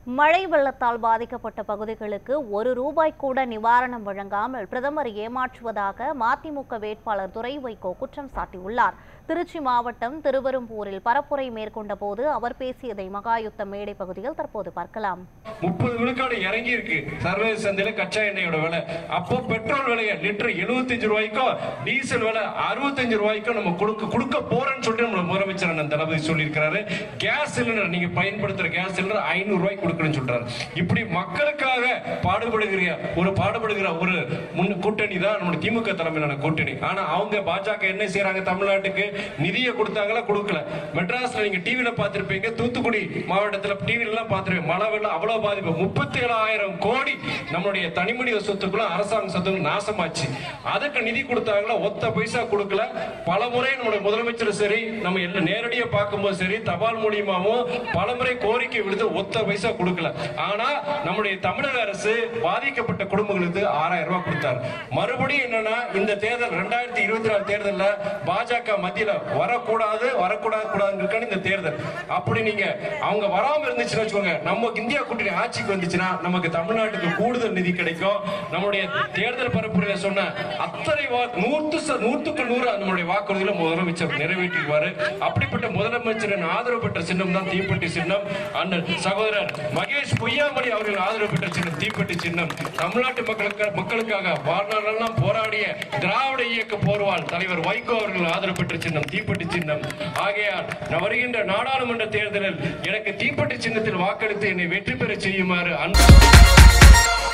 மழை வெள்ளத்தால் பாதிக்கப்பட்ட பகுதிகளுக்கு ஒரு ரூபாய் கூட நிவாரணம் வழங்காமல் பிரதமர் ஏமாற்றுவதாக மதிமுக வேட்பாளர் துரை வைகோ குற்றம் சாட்டியுள்ளார் திருச்சி மாவட்டம் திருவெரும்பூரில் பரப்புரை மேற்கொண்ட போது அவர் பேசியதை மகாயுத்த மேடை பகுதியில் தற்போது பார்க்கலாம் முப்பது விழுக்காடு இறங்கி இருக்கு சர்வதேச சந்தையில கச்சா எண்ணெயோட விலை அப்போ பெட்ரோல் விலையை லிட்டர் 75 ரூபாய்க்கும் டீசல் விலை 65 ரூபாய்க்கும் நம்ம கொடுக்க கொடுக்க போறேன்னு சொல்லிட்டு நம்ம முதலமைச்சர் அண்ணன் தளபதி சொல்லியிருக்கிறாரு கேஸ் சிலிண்டர் நீங்க பயன்படுத்துற கேஸ் சிலிண்டர் ஐநூறு ரூபாய்க்கு கொடுக்கணும்னு சொல்றாரு இப்படி மக்களுக்காக பாடுபடுகிற ஒரு பாடுபடுகிற ஒரு முன் கூட்டணி தான் நம்முடைய திமுக தலைமையிலான கூட்டணி ஆனா அவங்க பாஜக என்ன செய்யறாங்க தமிழ்நாட்டுக்கு நிதியை கொடுத்தாங்களா கொடுக்கல மெட்ராஸ்ல நீங்க டிவில பார்த்திருப்பீங்க தூத்துக்குடி மாவட்டத்துல டிவில எல்லாம் பார்த்திருப்பீங்க மழை வெள்ளம் அவ்வளவு பாதிப்பு முப்பத்தி ஏழாயிரம் கோடி நம்மளுடைய தனிமனித சொத்துக்குள்ள அரசாங்க சொத்துக்கள் நாசமாச்சு அதுக்கு நிதி கொடுத்தாங்களா ஒத்த பைசா கொடுக்கல பல முறை நம்முடைய முதலமைச்சர் சரி நம்ம எல்லாம் நேரடியா பார்க்கும்போது சரி தபால் மூலியமாவும் பல முறை கோரிக்கை விடுத்து ஒத்த பைசா கொடுக்கல ஆனா நம்முடைய தமிழக அரசு பாதிக்கப்பட்ட குடும்பங்களுக்கு ஆறாயிரம் ரூபாய் கொடுத்தார் மறுபடியும் என்னன்னா இந்த தேர்தல் ரெண்டாயிரத்தி இருபத்தி நாலு தேர்தல்ல பாஜக மத்தியில வரக்கூடாது வரக்கூடாது கூடாதுன்னு இருக்கான இந்த தேர்தல் அப்படி நீங்க அவங்க வராம இருந்துச்சுன்னு வச்சுக்கோங்க நம்ம இந்தியா கூட்டணி ஆட்சிக்கு வந்துச்சுன்னா நமக்கு தமிழ்நாட்டுக்கு கூடுதல் நிதி கிடைக்கும் நம்மளுடைய தேர்தல் பரப்புரையில சொன்ன அத்தனை வா- நூற்று ச- நூற்றுக்கு நூறு நம்மளுடைய வாக்குறுதியில முதலமைச்சர் நிறைவேற்றிடுவாரு அப்படிப்பட்ட முதலமைச்சரின் ஆதரவு பெற்ற சின்னம் தான் தீப்பெட்டி சின்னம் அண்ணன் சகோதரர் மகேஷ் பொய்யாமணி அவர்கள் ஆதரவு பெற்ற சின்னம் தீப்பெட்டி சின்னம் தமிழ்நாட்டு மக்களுக்கு மக்களுக்காக வாழ்நாளெல்லாம் போராடிய திராவிட இயக்க போர்வாள் தலைவர் வைகோ அவர்கள் ஆதரவு பெற்ற சின்னம் தீப்பெட்டி சின்னம் ஆகையால் நான் வருகின்ற நாடாளுமன்ற தேர்தலில் எனக்கு தீப்பெட்டி சின்னத்தில் வாக்களித்து என்னை வெற்றி பெற செய்யுமாறு அன்பு